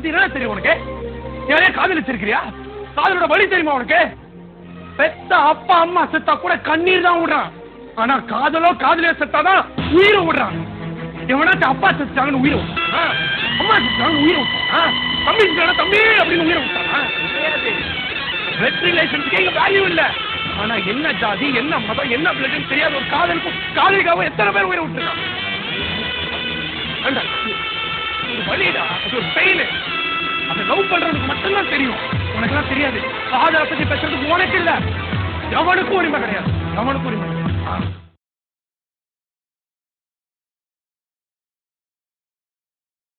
பத்தி என்ன தெரியும் உனக்கு யாரையா காதலிச்சிருக்கிறியா காதலோட வழி தெரியுமா உனக்கு பெத்த அப்பா அம்மா செத்தா கூட கண்ணீர் தான் விடுறான் ஆனா காதலோ காதலியோ செத்தாதான் உயிரை விடுறான் எவனாச்சும் அப்பா செத்தாங்கன்னு உயிரை விட்டான் அம்மா செத்தாங்கன்னு உயிரை விட்டான் தம்பி செத்தானா தம்பி அப்படின்னு உயிரை விட்டான் கிடையாது பிளட் ரிலேஷன்ஸ்க்கு இங்க வேல்யூ இல்ல ஆனா என்ன ஜாதி என்ன மதம் என்ன பிளட்னு தெரியாத ஒரு காதலுக்கும் காதலிக்காக எத்தனை பேர் உயிரை விட்டுருக்கான் வேண்டாம். இது வலிடா அது ஒரு பெயின் அதை லவ் பண்றவனுக்கு மட்டும்தான் தெரியும் உனக்கெல்லாம் தெரியாது காதலை பத்தி பேசுறதுக்கு உனக்கு இல்ல எவனுக்கும் உரிமை கிடையாது எவனுக்கும் உரிமை கிடையாது. ஆ.